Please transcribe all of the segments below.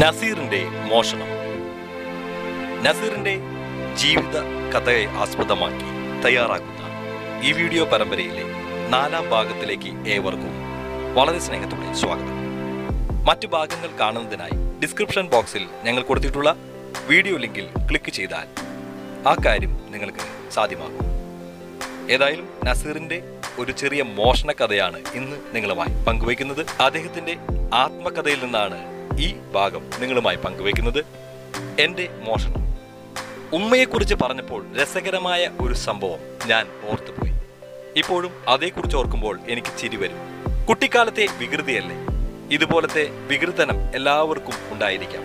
നസീറിന്റെ മോഷണം നസീറിന്റെ ജീവിത കഥയെ ആസ്പദമാക്കി തയ്യാറാക്കുന്ന ഈ വീഡിയോ പരമ്പരയിലെ നാലാം ഭാഗത്തിലേക്ക് ഏവർക്കും വളരെ സ്നേഹത്തോടെ സ്വാഗതം മറ്റു ഭാഗങ്ങൾ കാണുന്നതിനായി ഡിസ്ക്രിപ്ഷൻ ബോക്സിൽ ഞങ്ങൾ കൊടുത്തിട്ടുള്ള വീഡിയോ ലിങ്കിൽ ക്ലിക്ക് ചെയ്താൽ ആ കാര്യം നിങ്ങൾക്ക് സാധ്യമാകും ഏതായാലും നസീറിന്റെ ഒരു ചെറിയ മോഷണ കഥയാണ് ഇന്ന് നിങ്ങളുമായി പങ്കുവയ്ക്കുന്നത് അദ്ദേഹത്തിന്റെ ആത്മകഥയിൽ നിന്നാണ് ഈ ഭാഗം നിങ്ങളുമായി പങ്കുവയ്ക്കുന്നത് എന്റെ മോഷണം ഉമ്മയെക്കുറിച്ച് പറഞ്ഞപ്പോൾ രസകരമായ ഒരു സംഭവം ഞാൻ ഓർത്തുപോയി ഇപ്പോഴും അതേക്കുറിച്ച് ഓർക്കുമ്പോൾ എനിക്ക് ചിരി വരും കുട്ടിക്കാലത്തെ വികൃതിയല്ലേ ഇതുപോലത്തെ വികൃതനം എല്ലാവർക്കും ഉണ്ടായിരിക്കാം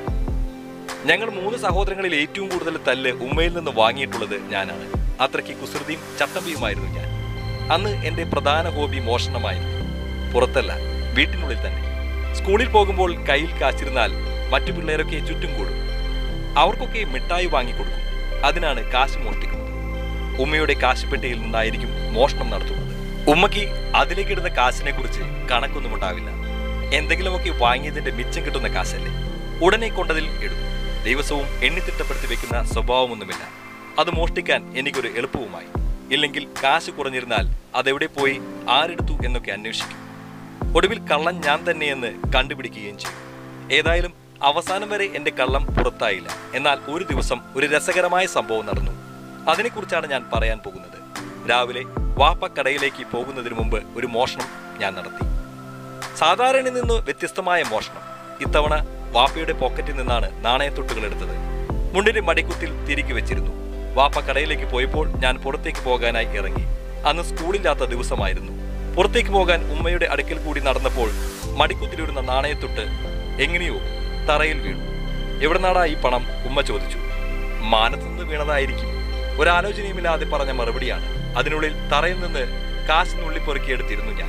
ഞങ്ങൾ മൂന്ന് സഹോദരങ്ങളിൽ ഏറ്റവും കൂടുതൽ തല്ല് ഉമ്മയിൽ നിന്ന് വാങ്ങിയിട്ടുള്ളത് ഞാനാണ് അത്രയ്ക്ക് കുസൃതിയും ചട്ടമ്പിയുമായിരുന്നു ഞാൻ അന്ന് എൻ്റെ പ്രധാന ഹോബി മോഷണമായിരുന്നു പുറത്തല്ല വീട്ടിനുള്ളിൽ തന്നെ സ്കൂളിൽ പോകുമ്പോൾ കയ്യിൽ കാച്ചിരുന്നാൽ മറ്റു പിള്ളേരൊക്കെ ചുറ്റും കൂടും അവർക്കൊക്കെ മിഠായി വാങ്ങിക്കൊടുക്കും അതിനാണ് കാശ് മോഷ്ടിക്കുന്നത് ഉമ്മയുടെ കാശുപെട്ടിയിൽ നിന്നായിരിക്കും മോഷണം നടത്തുന്നത് ഉമ്മയ്ക്ക് അതിലേക്കിടുന്ന കാശിനെ കുറിച്ച് കണക്കൊന്നും ഉണ്ടാവില്ല എന്തെങ്കിലുമൊക്കെ വാങ്ങിയതിന്റെ മിച്ചം കിട്ടുന്ന കാശല്ലേ ഉടനെ കൊണ്ടതിൽ ഇടും ദിവസവും എണ്ണിത്തിട്ടപ്പെടുത്തി വെക്കുന്ന സ്വഭാവമൊന്നുമില്ല അത് മോഷ്ടിക്കാൻ എനിക്കൊരു എളുപ്പവുമായി ഇല്ലെങ്കിൽ കാശ് കുറഞ്ഞിരുന്നാൽ അതെവിടെ പോയി ആരെടുത്തു എന്നൊക്കെ അന്വേഷിക്കും ഒടുവിൽ കള്ളൻ ഞാൻ തന്നെയെന്ന് കണ്ടുപിടിക്കുകയും ചെയ്യും ഏതായാലും അവസാനം വരെ എന്റെ കള്ളം പുറത്തായില്ല എന്നാൽ ഒരു ദിവസം ഒരു രസകരമായ സംഭവം നടന്നു അതിനെക്കുറിച്ചാണ് ഞാൻ പറയാൻ പോകുന്നത് രാവിലെ വാപ്പ കടയിലേക്ക് പോകുന്നതിന് മുമ്പ് ഒരു മോഷണം ഞാൻ നടത്തി സാധാരണയിൽ നിന്ന് വ്യത്യസ്തമായ മോഷണം ഇത്തവണ വാപ്പയുടെ പോക്കറ്റിൽ നിന്നാണ് നാണയത്തൊട്ടുകൾ എടുത്തത് മുണ്ടിന്റെ മടിക്കുത്തിൽ തിരികെ വെച്ചിരുന്നു വാപ്പ കടയിലേക്ക് പോയപ്പോൾ ഞാൻ പുറത്തേക്ക് പോകാനായി ഇറങ്ങി അന്ന് സ്കൂളില്ലാത്ത ദിവസമായിരുന്നു പുറത്തേക്ക് പോകാൻ ഉമ്മയുടെ അടുക്കൽ കൂടി നടന്നപ്പോൾ മടിക്കുത്തിലിരുന്ന നാണയത്തൊട്ട് എങ്ങനെയോ തറയിൽ വീണു എവിടെ നാടാ ഈ പണം ഉമ്മ ചോദിച്ചു മാനത്തുനിന്ന് വീണതായിരിക്കും ഒരാലോചനയുമില്ലാതെ പറഞ്ഞ മറുപടിയാണ് അതിനുള്ളിൽ തറയിൽ നിന്ന് കാശ് നുള്ളിപ്പൊറുക്കിയെടുത്തിരുന്നു ഞാൻ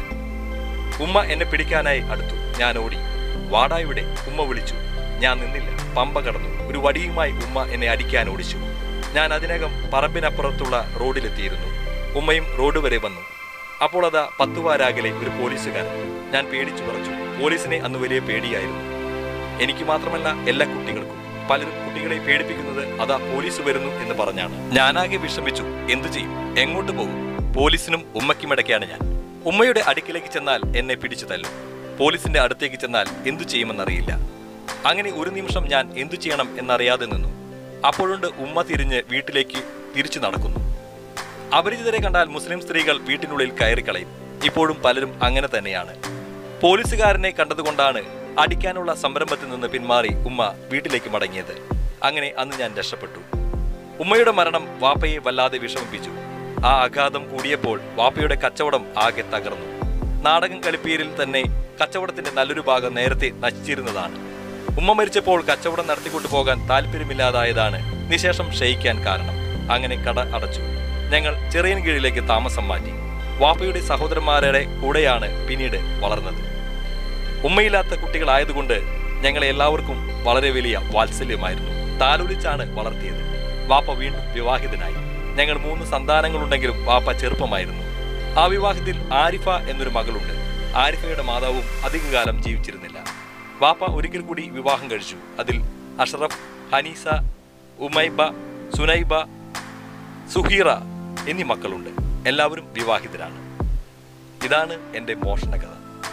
ഉമ്മ എന്നെ പിടിക്കാനായി അടുത്തു ഞാൻ ഓടി വാടാ ഇവിടെ ഉമ്മ വിളിച്ചു ഞാൻ നിന്നില്ല പമ്പ കടന്നു ഒരു വടിയുമായി ഉമ്മ എന്നെ അടിക്കാൻ ഓടിച്ചു ഞാൻ അതിനകം പറമ്പിനപ്പുറത്തുള്ള റോഡിലെത്തിയിരുന്നു ഉമ്മയും റോഡ് വരെ വന്നു അപ്പോൾ അതാ പത്തുവാരാകലെ ഒരു പോലീസുകാരൻ ഞാൻ പേടിച്ചു പറച്ചു പോലീസിനെ അന്ന് വലിയ പേടിയായിരുന്നു എനിക്ക് മാത്രമല്ല എല്ലാ കുട്ടികൾക്കും പലരും കുട്ടികളെ പേടിപ്പിക്കുന്നത് അതാ പോലീസ് വരുന്നു എന്ന് പറഞ്ഞാണ് ഞാനാകെ വിഷമിച്ചു എന്തു ചെയ്യും എങ്ങോട്ട് പോകും പോലീസിനും ഉമ്മയ്ക്കുമിടയ്ക്കാണ് ഞാൻ ഉമ്മയുടെ അടുക്കിലേക്ക് ചെന്നാൽ എന്നെ പിടിച്ചു തല്ലും പോലീസിന്റെ അടുത്തേക്ക് ചെന്നാൽ എന്തു ചെയ്യുമെന്നറിയില്ല അങ്ങനെ ഒരു നിമിഷം ഞാൻ എന്തു ചെയ്യണം എന്നറിയാതെ നിന്നു അപ്പോഴുണ്ട് ഉമ്മ തിരിഞ്ഞ് വീട്ടിലേക്ക് തിരിച്ചു നടക്കുന്നു അപരിചിതരെ കണ്ടാൽ മുസ്ലിം സ്ത്രീകൾ വീട്ടിനുള്ളിൽ കയറിക്കളയും ഇപ്പോഴും പലരും അങ്ങനെ തന്നെയാണ് പോലീസുകാരനെ കണ്ടതുകൊണ്ടാണ് അടിക്കാനുള്ള സംരംഭത്തിൽ നിന്ന് പിന്മാറി ഉമ്മ വീട്ടിലേക്ക് മടങ്ങിയത് അങ്ങനെ അന്ന് ഞാൻ രക്ഷപ്പെട്ടു ഉമ്മയുടെ മരണം വാപ്പയെ വല്ലാതെ വിഷമിപ്പിച്ചു ആ ആഘാതം കൂടിയപ്പോൾ വാപ്പയുടെ കച്ചവടം ആകെ തകർന്നു നാടകം കളിപ്പീരിൽ തന്നെ കച്ചവടത്തിന്റെ നല്ലൊരു ഭാഗം നേരത്തെ നശിച്ചിരുന്നതാണ് ഉമ്മ മരിച്ചപ്പോൾ കച്ചവടം നടത്തിക്കൊണ്ടു പോകാൻ താല്പര്യമില്ലാതായതാണ് നിശേഷം ക്ഷയിക്കാൻ കാരണം അങ്ങനെ കട അടച്ചു ഞങ്ങൾ ചെറിയൻ കീഴിലേക്ക് താമസം മാറ്റി വാപ്പയുടെ സഹോദരന്മാരുടെ കൂടെയാണ് പിന്നീട് വളർന്നത് ഉമ്മയില്ലാത്ത കുട്ടികളായതുകൊണ്ട് ഞങ്ങളെ എല്ലാവർക്കും വളരെ വലിയ വാത്സല്യമായിരുന്നു താലോലിച്ചാണ് വളർത്തിയത് വാപ്പ വീണ്ടും വിവാഹിതനായി ഞങ്ങൾ മൂന്ന് സന്താനങ്ങളുണ്ടെങ്കിലും വാപ്പ ചെറുപ്പമായിരുന്നു ആ വിവാഹത്തിൽ ആരിഫ എന്നൊരു മകളുണ്ട് ആരിഫയുടെ മാതാവും അധികകാലം ജീവിച്ചിരുന്നില്ല വാപ്പ ഒരിക്കൽ കൂടി വിവാഹം കഴിച്ചു അതിൽ അഷറഫ് ഹനീസ ഉമൈബ സുനൈബ സുഹീറ എന്നീ മക്കളുണ്ട് എല്ലാവരും വിവാഹിതരാണ് ഇതാണ് എൻ്റെ മോഷണ കഥ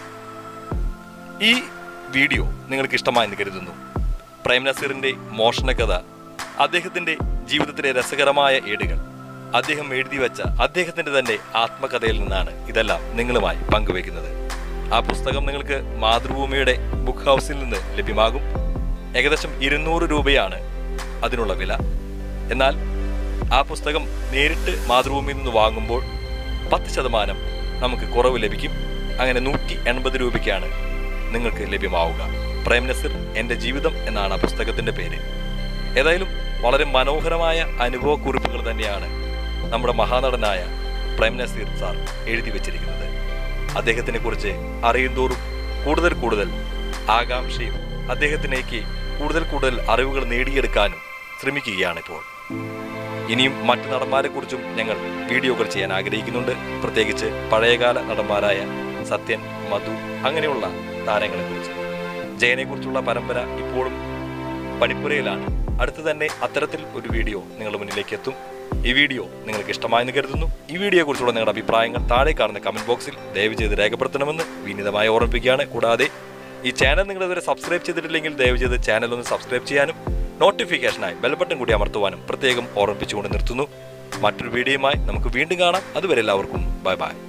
ഈ വീഡിയോ നിങ്ങൾക്ക് ഇഷ്ടമായെന്ന് കരുതുന്നു പ്രേം നസീറിന്റെ മോഷണ കഥ അദ്ദേഹത്തിന്റെ ജീവിതത്തിലെ രസകരമായ ഏടുകൾ അദ്ദേഹം എഴുതി വെച്ച അദ്ദേഹത്തിന്റെ തന്നെ ആത്മകഥയിൽ നിന്നാണ് ഇതെല്ലാം നിങ്ങളുമായി പങ്കുവെക്കുന്നത് ആ പുസ്തകം നിങ്ങൾക്ക് മാതൃഭൂമിയുടെ ബുക്ക് ഹൗസിൽ നിന്ന് ലഭ്യമാകും ഏകദേശം ഇരുന്നൂറ് രൂപയാണ് അതിനുള്ള വില എന്നാൽ ആ പുസ്തകം നേരിട്ട് മാതൃഭൂമിയിൽ നിന്ന് വാങ്ങുമ്പോൾ പത്ത് ശതമാനം നമുക്ക് കുറവ് ലഭിക്കും അങ്ങനെ നൂറ്റി എൺപത് രൂപയ്ക്കാണ് നിങ്ങൾക്ക് ലഭ്യമാവുക പ്രേം നസീർ എൻ്റെ ജീവിതം എന്നാണ് ആ പുസ്തകത്തിൻ്റെ പേര് ഏതായാലും വളരെ മനോഹരമായ അനുഭവക്കുറിപ്പുകൾ തന്നെയാണ് നമ്മുടെ മഹാനടനായ പ്രേം നസീർ സാർ എഴുതി വച്ചിരിക്കുന്നത് അദ്ദേഹത്തിനെ കുറിച്ച് അറിയുന്തോറും കൂടുതൽ കൂടുതൽ ആകാംക്ഷയും അദ്ദേഹത്തിലേക്ക് കൂടുതൽ കൂടുതൽ അറിവുകൾ നേടിയെടുക്കാനും ശ്രമിക്കുകയാണിപ്പോൾ ഇനിയും മറ്റു നടന്മാരെ കുറിച്ചും ഞങ്ങൾ വീഡിയോകൾ ചെയ്യാൻ ആഗ്രഹിക്കുന്നുണ്ട് പ്രത്യേകിച്ച് പഴയകാല നടന്മാരായ സത്യൻ മധു അങ്ങനെയുള്ള താരങ്ങളെ കുറിച്ച് ജയനെ കുറിച്ചുള്ള പരമ്പര ഇപ്പോഴും പണിപ്പുരയിലാണ് അടുത്ത് തന്നെ അത്തരത്തിൽ ഒരു വീഡിയോ നിങ്ങളുടെ മുന്നിലേക്ക് എത്തും ഈ വീഡിയോ നിങ്ങൾക്ക് ഇഷ്ടമായെന്ന് കരുതുന്നു ഈ വീഡിയോയെക്കുറിച്ചുള്ള നിങ്ങളുടെ അഭിപ്രായങ്ങൾ താഴെ കാണുന്ന കമന്റ് ബോക്സിൽ ദയവ് ചെയ്ത് രേഖപ്പെടുത്തണമെന്ന് വിനീതമായി ഓർമ്മിപ്പിക്കുകയാണ് കൂടാതെ ഈ ചാനൽ നിങ്ങൾ ഇതുവരെ സബ്സ്ക്രൈബ് ചെയ്തിട്ടില്ലെങ്കിൽ ദയവ് ചെയ്ത് ചാനൽ ഒന്ന് സബ്സ്ക്രൈബ് ചെയ്യാനും നോട്ടിഫിക്കേഷനായി ബെൽ ബട്ടൺ കൂടി അമർത്തുവാനും പ്രത്യേകം ഓർമ്മിപ്പിച്ചുകൊണ്ട് നിർത്തുന്നു മറ്റൊരു വീഡിയോയുമായി നമുക്ക് വീണ്ടും കാണാം അതുവരെ എല്ലാവർക്കും ബൈ ബൈ